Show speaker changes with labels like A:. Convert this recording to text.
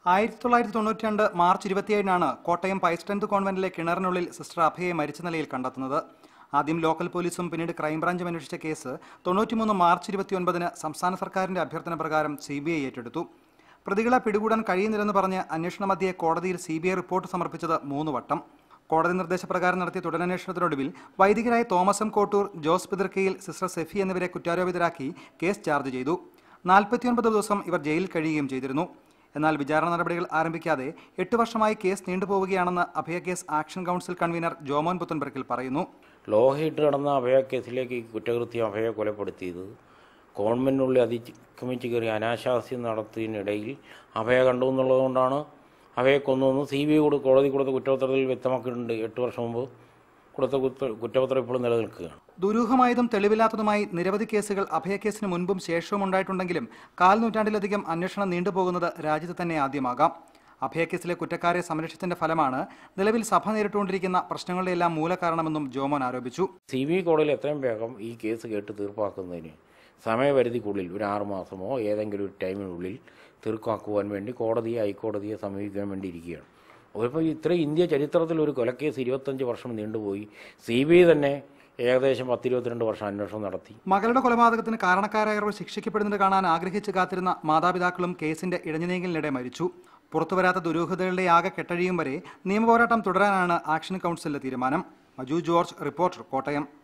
A: ആയിരത്തി തൊള്ളായിരത്തി തൊണ്ണൂറ്റി രണ്ട് മാർച്ച് ഇരുപത്തിയേഴിനാണ് കോട്ടയം പൈസ്റ്റൻത്ത് കോൺവെന്റിലെ കിണറിനുള്ളിൽ സിസ്റ്റർ അഭയെ മരിച്ച നിലയിൽ കണ്ടെത്തുന്നത് ആദ്യം ലോക്കൽ പോലീസും പിന്നീട് ക്രൈംബ്രാഞ്ചും അന്വേഷിച്ച കേസ് തൊണ്ണൂറ്റിമൂന്ന് മാർച്ച് ഇരുപത്തിയൊൻപതിന് സംസ്ഥാന സർക്കാരിന്റെ അഭ്യർത്ഥന പ്രകാരം സി ബി ഐ ഏറ്റെടുത്തു പ്രതികളെ പിടികൂടാൻ കഴിയുന്നില്ലെന്ന് പറഞ്ഞ് അന്വേഷണ മധ്യേ കോടതിയിൽ സി ബി ഐ റിപ്പോർട്ട് സമർപ്പിച്ചത് മൂന്ന് വട്ടം കോടതി നിർദ്ദേശപ്രകാരം നടത്തിയ തുടരന്വേഷണത്തിനൊടുവിൽ വൈദികരായ Thomas M Kottoor Jose Puthrikkayil sister Sephy എന്നിവരെ കുറ്റാരോപിതരാക്കി കേസ് ചാർജ് ചെയ്തു നാൽപ്പത്തിയൊൻപത് ദിവസം ഇവർ ജയിലിൽ കഴിയുകയും ചെയ്തിരുന്നു എന്നാൽ വിചാരണ നടപടികൾ ആരംഭിക്കാതെ എട്ട് വർഷമായി കേസ് നീണ്ടുപോവുകയാണെന്ന് Abhaya case action council convener Jomon Puthenpurackal പറയുന്നു
B: ലോഹയിട്ട് കിടന്ന അഭയ കേസിലേക്ക് ഈ കുറ്റകൃത്യം അഭയെ കൊലപ്പെടുത്തിയത് ഗവൺമെൻറ്റിനുള്ളിൽ അതിക്രമിച്ച് കയറി അനാശാസ്യം നടത്തിയതിനിടയിൽ അഭയ കണ്ടു എന്നുള്ളതുകൊണ്ടാണ് അഭയെ കൊന്നുവെന്ന് സി ബി ഐ കൂടെ കോടതി കൊടുത്ത കുറ്റപത്രത്തിൽ വ്യക്തമാക്കിയിട്ടുണ്ട് എട്ട് വർഷം മുമ്പ് കൊടുത്ത കുറ്റ- കുറ്റപത്രം ഇപ്പോഴും നിലനിൽക്കുകയാണ്
A: ദുരൂഹമായതും തെളിവില്ലാത്തതുമായി നിരവധി കേസുകൾ അഭയക്കേസിന് മുൻപും ശേഷവും ഉണ്ടായിട്ടുണ്ടെങ്കിലും കാൽ നൂറ്റാണ്ടിലധികം അന്വേഷണം നീണ്ടുപോകുന്നത് രാജ്യത്ത് തന്നെ ആദ്യമാകാം അഭയക്കേസിലെ കുറ്റക്കാരെ സംരക്ഷിച്ചതിന്റെ ഫലമാണ് നിലവിൽ സഭ നേരിട്ടുകൊണ്ടിരിക്കുന്ന പ്രശ്നങ്ങളുടെ എല്ലാം മൂലകാരണമെന്നും ജോമോൻ ആരോപിച്ചു
B: സി ബി ഐ കോടതിയിൽ എത്രയും വേഗം ഈ കേസ് കേട്ട് തീർപ്പാക്കുന്നതിന് സമയപരിധിക്കുള്ളിൽ ഒരു ആറ് മാസമോ ഏതെങ്കിലും ഒരു ടൈമിനുള്ളിൽ തീർപ്പാക്കുവാൻ വേണ്ടി കോടതിയെ ഹൈക്കോടതിയെ സമീപിക്കാൻ വേണ്ടി ഇരിക്കുകയാണ് അപ്പോൾ ഇത്ര ഇന്ത്യ ചരിത്രത്തിൽ ഒരു കൊലക്കേസ് ഇരുപത്തഞ്ച് വർഷം നീണ്ടുപോയി സി ബി ഐ തന്നെ ഏകദേശം പത്തിരുപത്തിരണ്ട് വർഷം അന്വേഷണം നടത്തി
A: മകളുടെ കൊലപാതകത്തിന് കാരണക്കാരായവർ ശിക്ഷിക്കപ്പെടുന്നത് കാണാൻ ആഗ്രഹിച്ച് കാത്തിരുന്ന മാതാപിതാക്കളും കേസിന്റെ ഇഴഞ്ഞുനീങ്ങലിനിടെ മരിച്ചു പുറത്തുവരാത്ത ദുരൂഹതകളുടെ ആകെ കെട്ടഴിയും വരെ നിയമപോരാട്ടം തുടരാനാണ് ആക്ഷൻ കൗൺസിലിന്റെ തീരുമാനം മജു ജോർജ് റിപ്പോർട്ടർ കോട്ടയം